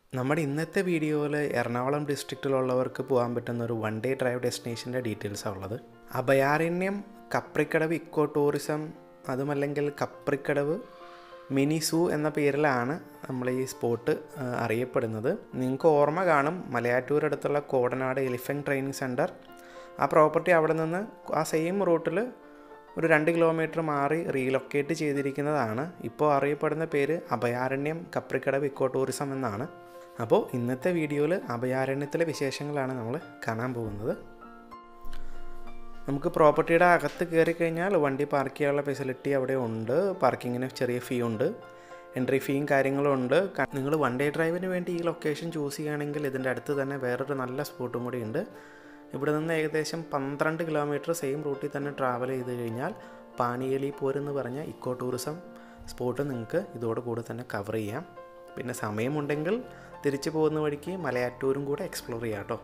നമ്മുടെ ഇന്നത്തെ വീഡിയോയിൽ എറണാകുളം ഡിസ്ട്രിക്റ്റിലുള്ളവർക്ക് പോകാൻ പറ്റുന്ന ഒരു വൺ ഡേ ഡ്രൈവ് ഡെസ്റ്റിനേഷൻ്റെ ഡീറ്റെയിൽസാണ് ഉള്ളത് അഭയാരണ്യം കപ്രിക്കടവ് ഇക്കോ ടൂറിസം അതുമല്ലെങ്കിൽ കപ്രിക്കടവ് മിനി സൂ എന്ന പേരിലാണ് നമ്മൾ ഈ സ്പോട്ട് ആ, അറിയപ്പെടുന്നത് നിങ്ങൾക്ക് ഓർമ്മ കാണും മലയാറ്റൂർ അടുത്തുള്ള കോടനാട് എലിഫൻറ്റ് ട്രെയിനിങ് സെൻറ്റർ ആ പ്രോപ്പർട്ടി അവിടെ നിന്ന് ആ സെയിം റൂട്ടിൽ ഒരു രണ്ട് കിലോമീറ്റർ മാറി റീലൊക്കേറ്റ് ചെയ്തിരിക്കുന്നതാണ് ഇപ്പോൾ അറിയപ്പെടുന്ന പേര് അഭയാരണ്യം കപ്രിക്കടവ് ഇക്കോ ടൂറിസം എന്നാണ് അപ്പോൾ ഇന്നത്തെ വീഡിയോയിൽ അഭയാരണ്യത്തിലെ വിശേഷങ്ങളാണ് നമ്മൾ കാണാൻ പോകുന്നത് നമുക്ക് പ്രോപ്പർട്ടിയുടെ അകത്ത് കയറി കഴിഞ്ഞാൽ വണ്ടി പാർക്ക് ചെയ്യാനുള്ള ഫെസിലിറ്റി അവിടെ ഉണ്ട് പാർക്കിങ്ങിന് ചെറിയ ഫീ ഉണ്ട് എൻട്രി ഫീയും കാര്യങ്ങളും ഉണ്ട് നിങ്ങൾ വൺ ഡേ ഡ്രൈവിന് വേണ്ടി ഈ ലൊക്കേഷൻ ചൂസ് ചെയ്യുകയാണെങ്കിൽ ഇതിൻ്റെ അടുത്ത് തന്നെ വേറൊരു നല്ല സ്പോട്ടും കൂടി ഉണ്ട് ഇവിടെ നിന്ന് ഏകദേശം പന്ത്രണ്ട് കിലോമീറ്റർ സെയിം റൂട്ടിൽ തന്നെ ട്രാവൽ ചെയ്ത് കഴിഞ്ഞാൽ പാണിയേലി പോരെന്ന് പറഞ്ഞ ഇക്കോ ടൂറിസം സ്പോട്ട് നിങ്ങൾക്ക് ഇതോടെ കൂടെ തന്നെ കവർ ചെയ്യാം പിന്നെ സമയമുണ്ടെങ്കിൽ തിരിച്ചു പോകുന്ന വഴിക്ക് മലയാറ്റൂരും കൂടെ എക്സ്പ്ലോർ ചെയ്യാം കേട്ടോ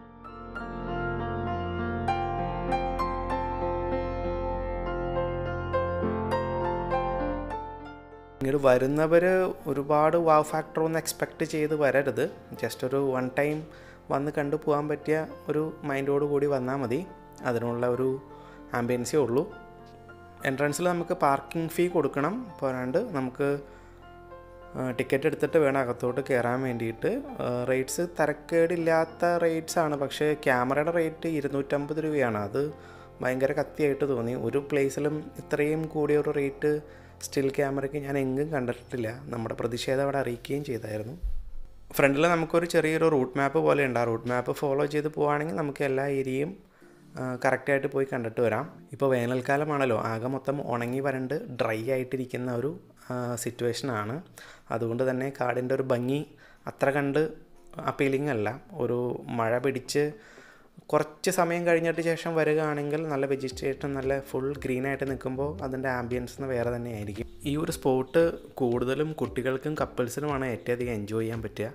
ഇങ്ങോട്ട് വരുന്നവർ ഒരുപാട് വാവ് ഫാക്ടർ ഒന്നും എക്സ്പെക്റ്റ് ചെയ്ത് വരരുത് ജസ്റ്റ് ഒരു വൺ ടൈം വന്ന് കണ്ടു പോകാൻ പറ്റിയ ഒരു മൈൻഡോട് കൂടി വന്നാൽ മതി അതിനുള്ള ഒരു ആംബിയൻസേ ഉള്ളൂ എൻട്രൻസിൽ നമുക്ക് പാർക്കിംഗ് ഫീ കൊടുക്കണം പോരാണ്ട് നമുക്ക് ടിക്കറ്റ് എടുത്തിട്ട് വേണം അകത്തോട്ട് കയറാൻ വേണ്ടിയിട്ട് റേറ്റ്സ് തരക്കേടില്ലാത്ത റേറ്റ്സ് ആണ് പക്ഷേ ക്യാമറയുടെ റേറ്റ് ഇരുന്നൂറ്റമ്പത് രൂപയാണ് അത് ഭയങ്കര കത്തിയായിട്ട് തോന്നി ഒരു പ്ലേസിലും ഇത്രയും കൂടിയ ഒരു റേറ്റ് സ്റ്റിൽ ക്യാമറയ്ക്ക് ഞാൻ എങ്ങും കണ്ടിട്ടില്ല നമ്മുടെ പ്രതിഷേധം അവിടെ അറിയിക്കുകയും ചെയ്തായിരുന്നു ഫ്രണ്ടിൽ നമുക്കൊരു ചെറിയൊരു റൂട്ട് മാപ്പ് പോലെ ഉണ്ട് ആ റൂട്ട് മാപ്പ് ഫോളോ ചെയ്ത് പോവുകയാണെങ്കിൽ നമുക്ക് എല്ലാ ഏരിയയും കറക്റ്റായിട്ട് പോയി കണ്ടിട്ട് വരാം ഇപ്പോൾ വേനൽക്കാലമാണല്ലോ ആകെ മൊത്തം ഉണങ്ങി വരണ്ട് ഡ്രൈ ആയിട്ടിരിക്കുന്ന ഒരു സിറ്റുവേഷനാണ് അതുകൊണ്ട് തന്നെ കാടിൻ്റെ ഒരു ഭംഗി അത്ര കണ്ട് അപ്പീലിംഗ് അല്ല ഒരു മഴ പിടിച്ച് കുറച്ച് സമയം കഴിഞ്ഞിട്ട് ശേഷം വരികയാണെങ്കിൽ നല്ല വെജിറ്റേഷൻ നല്ല ഫുൾ ഗ്രീൻ ആയിട്ട് നിൽക്കുമ്പോൾ അതിൻ്റെ ആംബിയൻസ് വേറെ തന്നെയായിരിക്കും ഈ ഒരു സ്പോട്ട് കൂടുതലും കുട്ടികൾക്കും കപ്പിൾസിനുമാണ് ഏറ്റവും അധികം എൻജോയ് ചെയ്യാൻ പറ്റുക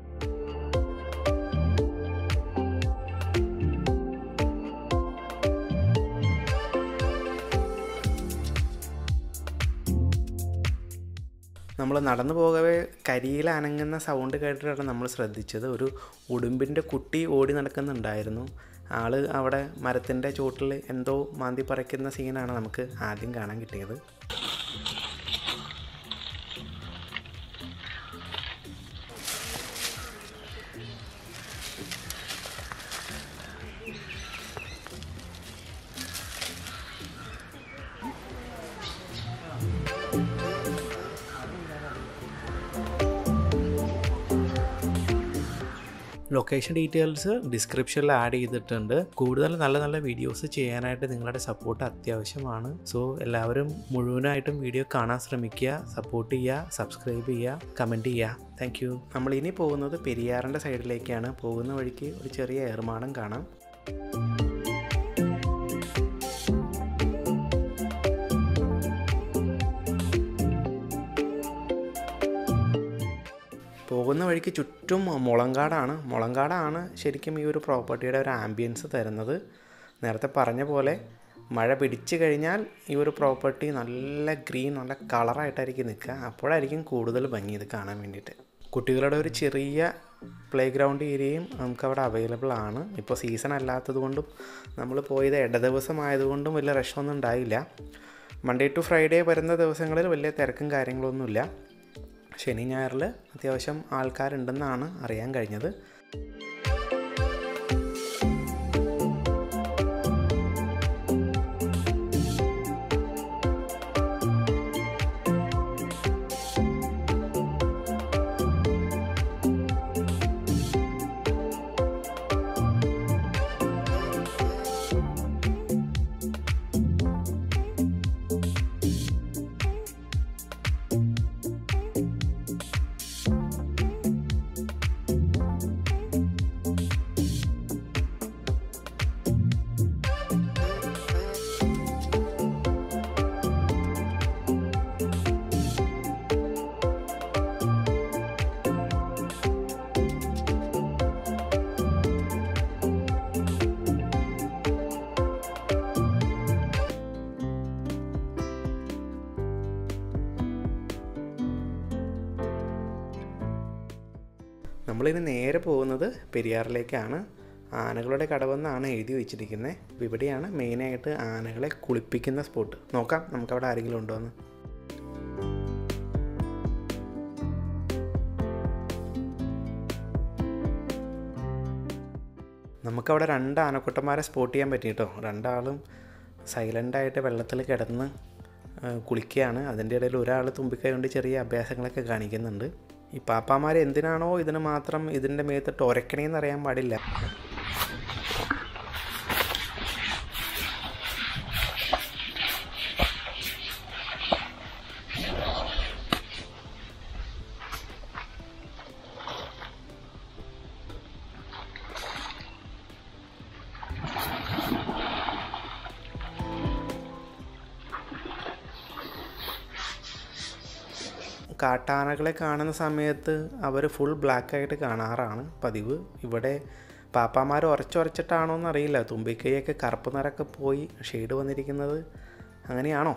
നമ്മൾ നടന്നു പോകവേ കരിയിൽ അനങ്ങുന്ന സൗണ്ട് കേട്ടിട്ടാണ് നമ്മൾ ശ്രദ്ധിച്ചത് ഒരു ഉടുമ്പിൻ്റെ കുട്ടി ഓടി നടക്കുന്നുണ്ടായിരുന്നു ആള് അവിടെ മരത്തിൻ്റെ ചോട്ടിൽ എന്തോ മാന്തി പറിക്കുന്ന സീനാണ് നമുക്ക് ആദ്യം കാണാൻ കിട്ടിയത് ലൊക്കേഷൻ ഡീറ്റെയിൽസ് ഡിസ്ക്രിപ്ഷനിൽ ആഡ് ചെയ്തിട്ടുണ്ട് കൂടുതൽ നല്ല നല്ല വീഡിയോസ് ചെയ്യാനായിട്ട് നിങ്ങളുടെ സപ്പോർട്ട് അത്യാവശ്യമാണ് സോ എല്ലാവരും മുഴുവനായിട്ടും വീഡിയോ കാണാൻ ശ്രമിക്കുക സപ്പോർട്ട് ചെയ്യുക സബ്സ്ക്രൈബ് ചെയ്യുക കമൻറ്റ് ചെയ്യുക താങ്ക് യു നമ്മൾ ഇനി പോകുന്നത് പെരിയാറിൻ്റെ സൈഡിലേക്കാണ് പോകുന്ന വഴിക്ക് ഒരു ചെറിയ ഏർമാടം കാണാം പോകുന്ന വഴിക്ക് ചുറ്റും മുളങ്കാടാണ് മുളങ്കാടാണ് ശരിക്കും ഈ ഒരു പ്രോപ്പർട്ടിയുടെ ഒരു ആംബിയൻസ് തരുന്നത് നേരത്തെ പറഞ്ഞ പോലെ മഴ പിടിച്ചു കഴിഞ്ഞാൽ ഈ ഒരു പ്രോപ്പർട്ടി നല്ല ഗ്രീൻ നല്ല കളറായിട്ടായിരിക്കും നിൽക്കുക അപ്പോഴായിരിക്കും കൂടുതൽ ഭംഗി ഇത് കാണാൻ വേണ്ടിയിട്ട് കുട്ടികളുടെ ഒരു ചെറിയ പ്ലേ ഗ്രൗണ്ട് ഏരിയയും നമുക്കവിടെ അവൈലബിൾ ആണ് ഇപ്പോൾ സീസൺ അല്ലാത്തത് കൊണ്ടും നമ്മൾ പോയത് ഇട ദിവസം ആയതുകൊണ്ടും വലിയ റഷൊന്നും ഉണ്ടായില്ല മൺഡേ ടു ഫ്രൈഡേ വരുന്ന ദിവസങ്ങളിൽ വലിയ തിരക്കും കാര്യങ്ങളൊന്നുമില്ല ശനി ഞായറിൽ അത്യാവശ്യം ആൾക്കാരുണ്ടെന്നാണ് അറിയാൻ കഴിഞ്ഞത് നമ്മളിനി നേരെ പോകുന്നത് പെരിയാറിലേക്കാണ് ആനകളുടെ കടവെന്നാണ് എഴുതി വെച്ചിരിക്കുന്നത് ഇവിടെയാണ് മെയിനായിട്ട് ആനകളെ കുളിപ്പിക്കുന്ന സ്പോട്ട് നോക്കാം നമുക്കവിടെ ആരെങ്കിലും ഉണ്ടോ എന്ന് നമുക്കവിടെ രണ്ട് ആനക്കുട്ടന്മാരെ സ്പോട്ട് ചെയ്യാൻ പറ്റി കേട്ടോ രണ്ടാളും സൈലൻ്റായിട്ട് വെള്ളത്തിൽ കിടന്ന് ആ, കുളിക്കുകയാണ് അതിൻ്റെ ഇടയിൽ ഒരാൾ തുമ്പിക്കൈ കൊണ്ട് ചെറിയ അഭ്യാസങ്ങളൊക്കെ കാണിക്കുന്നുണ്ട് ഈ പാപ്പാമാർ എന്തിനാണോ ഇതിന് മാത്രം ഇതിൻ്റെ മേത്തിട്ട് ഉരക്കണേന്ന് അറിയാൻ പാടില്ല കാട്ടാനകളെ കാണുന്ന സമയത്ത് അവർ ഫുൾ ബ്ലാക്ക് ആയിട്ട് കാണാറാണ് പതിവ് ഇവിടെ പാപ്പാമാർ ഉരച്ചുരച്ചിട്ടാണോ എന്നറിയില്ല തുമ്പിക്കൈയൊക്കെ കറുപ്പ് നിറമൊക്കെ പോയി ഷെയ്ഡ് വന്നിരിക്കുന്നത് അങ്ങനെയാണോ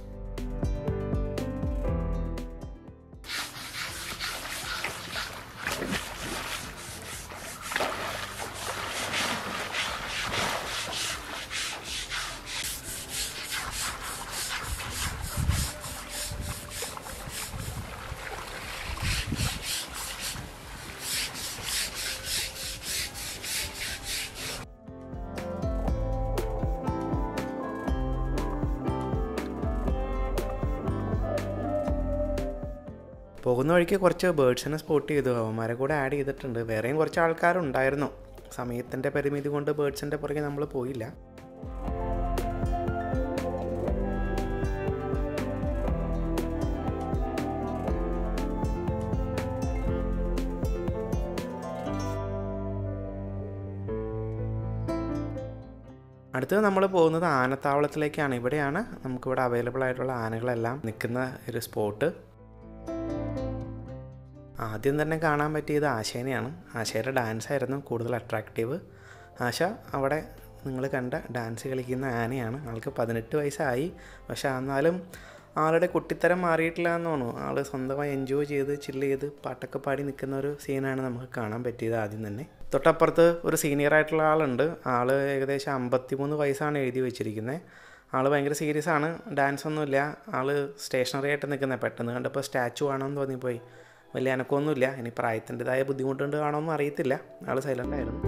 പോകുന്ന വഴിക്ക് കുറച്ച് ബേഡ്സിനെ സ്പോട്ട് ചെയ്തു അവന്മാരെ കൂടെ ആഡ് ചെയ്തിട്ടുണ്ട് വേറെയും കുറച്ച് ആൾക്കാരുണ്ടായിരുന്നു സമയത്തിൻ്റെ പരിമിതി കൊണ്ട് ബേഡ്സിൻ്റെ പുറകെ നമ്മൾ പോയില്ല അടുത്തത് നമ്മൾ പോകുന്നത് ആനത്താവളത്തിലേക്കാണ് ഇവിടെയാണ് നമുക്കിവിടെ അവൈലബിൾ ആയിട്ടുള്ള ആനകളെല്ലാം നിൽക്കുന്ന ഒരു സ്പോട്ട് ആദ്യം തന്നെ കാണാൻ പറ്റിയത് ആശേനെയാണ് ആശയുടെ ഡാൻസ് ആയിരുന്നു കൂടുതൽ അട്രാക്റ്റീവ് ആശ അവിടെ നിങ്ങൾ കണ്ട ഡാൻസ് കളിക്കുന്ന ആനയാണ് ആൾക്ക് പതിനെട്ട് വയസ്സായി പക്ഷെ എന്നാലും ആളുടെ കുട്ടിത്തരം മാറിയിട്ടില്ല എന്ന് തോന്നുന്നു ആൾ സ്വന്തമായി എൻജോയ് ചെയ്ത് ചില്ല് ചെയ്ത് പാട്ടൊക്കെ പാടി നിൽക്കുന്ന ഒരു സീനാണ് നമുക്ക് കാണാൻ പറ്റിയത് ആദ്യം തന്നെ തൊട്ടപ്പുറത്ത് ഒരു സീനിയർ ആയിട്ടുള്ള ആളുണ്ട് ആൾ ഏകദേശം അമ്പത്തിമൂന്ന് വയസ്സാണ് എഴുതി വെച്ചിരിക്കുന്നത് ആൾ ഭയങ്കര സീരിയസ് ആണ് ഡാൻസ് ഒന്നുമില്ല ആൾ സ്റ്റേഷനറി ആയിട്ട് നിൽക്കുന്നത് പെട്ടെന്ന് കണ്ടപ്പോൾ സ്റ്റാച്ചു ആണെന്ന് തോന്നിപ്പോയി വലിയ അനക്കമൊന്നുമില്ല ഇനി പ്രായത്തിൻ്റെതായ ബുദ്ധിമുട്ടുണ്ട് കാണുമെന്ന് അറിയത്തില്ല ആൾ സൈലൻ്റ് ആയിരുന്നു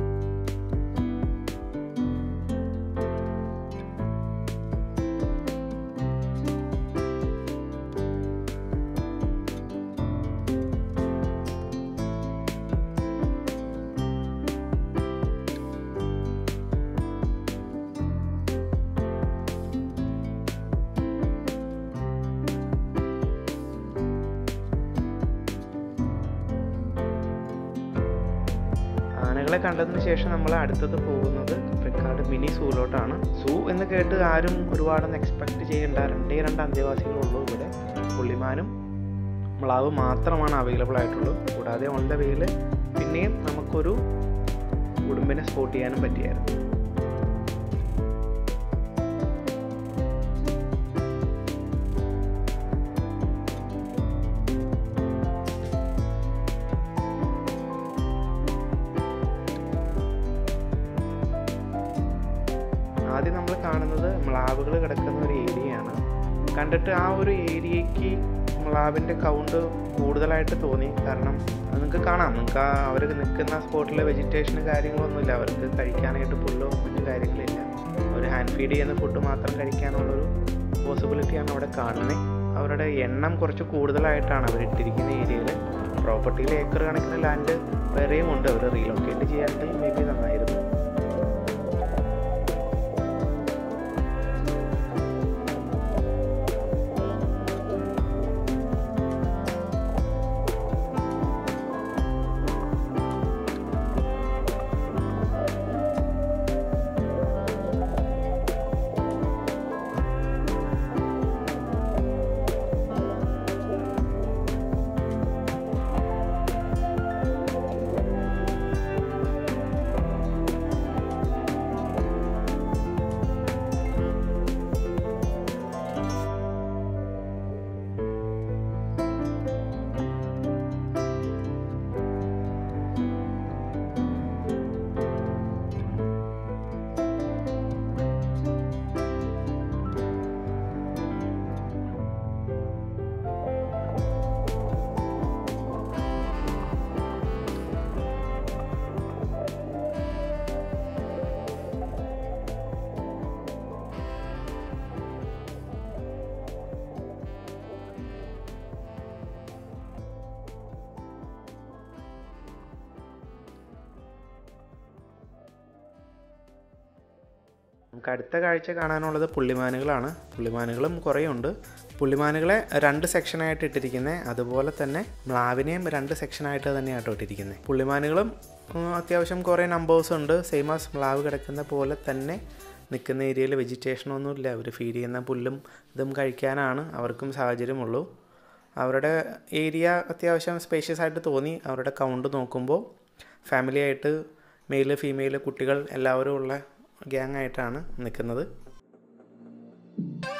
ആനകളെ കണ്ടതിന് ശേഷം നമ്മൾ അടുത്തത് പോകുന്നത് ഫ്രിക്കാട് മിനി സൂലോട്ടാണ് സൂ എന്ന് കേട്ട് ആരും ഒരുപാടൊന്നും എക്സ്പെക്ട് ചെയ്യേണ്ട രണ്ടേ രണ്ട് അന്തേവാസികളുള്ളൂ ഇവിടെ പുള്ളിമാനും മ്ലാവ് മാത്രമാണ് അവൈലബിൾ ആയിട്ടുള്ളൂ കൂടാതെ ഓൺ ദ വേയിൽ പിന്നെയും നമുക്കൊരു ഉടുമ്പിനെ സ്പോട്ട് ചെയ്യാനും പറ്റിയായിരുന്നു ആദ്യം നമ്മൾ കാണുന്നത് മ്ലാവുകൾ കിടക്കുന്ന ഒരു ഏരിയയാണ് കണ്ടിട്ട് ആ ഒരു ഏരിയയ്ക്ക് മ്ലാവിൻ്റെ കൗണ്ട് കൂടുതലായിട്ട് തോന്നി കാരണം അത് നിങ്ങൾക്ക് കാണാം നിങ്ങൾക്ക് ആ അവർ നിൽക്കുന്ന സ്പോട്ടിലെ വെജിറ്റേഷന് കാര്യങ്ങളൊന്നുമില്ല അവർക്ക് കഴിക്കാനായിട്ട് പുല്ലോ മറ്റു കാര്യങ്ങളില്ല ഒരു ഹാൻഡ് ഫീഡ് ചെയ്യുന്ന ഫുഡ് മാത്രം കഴിക്കാനുള്ളൊരു പോസിബിലിറ്റിയാണ് അവിടെ കാണുന്നത് അവരുടെ എണ്ണം കുറച്ച് കൂടുതലായിട്ടാണ് അവർ ഇട്ടിരിക്കുന്ന ഏരിയയിൽ പ്രോപ്പർട്ടിയിൽ ഏക്കർ കണക്കിന് ലാൻഡ് വേറെയും ഉണ്ട് അവർ റീലൊക്കേറ്റ് ചെയ്യാമെങ്കിൽ മേ ബി നന്നായിരുന്നു നമുക്ക് അടുത്ത കാഴ്ച കാണാനുള്ളത് പുള്ളിമാനുകളാണ് പുള്ളിമാനുകളും കുറേ ഉണ്ട് പുള്ളിമാനുകളെ രണ്ട് സെക്ഷനായിട്ട് ഇട്ടിരിക്കുന്നത് അതുപോലെ തന്നെ മ്ലാവിനെയും രണ്ട് സെക്ഷനായിട്ട് തന്നെയാട്ടോ ഇട്ടിരിക്കുന്നത് പുള്ളിമാനുകളും ഉം, അത്യാവശ്യം കുറേ നമ്പേഴ്സ് ഉണ്ട് സെയിം ആസ് മ്ലാവ് കിടക്കുന്ന പോലെ തന്നെ നിൽക്കുന്ന ഏരിയയിൽ വെജിറ്റേഷനൊന്നുമില്ല അവർ ഫീഡ് ചെയ്യുന്ന പുല്ലും ഇതും കഴിക്കാനാണ് അവർക്കും സാഹചര്യമുള്ളൂ അവരുടെ ഏരിയ അത്യാവശ്യം സ്പേഷ്യസ് ആയിട്ട് തോന്നി അവരുടെ കൗണ്ട് നോക്കുമ്പോൾ ഫാമിലി ആയിട്ട് മെയിൽ ഫീമെയിൽ കുട്ടികൾ എല്ലാവരും ഉള്ള ഗ്യാങ് ആയിട്ടാണ് നിൽക്കുന്നത്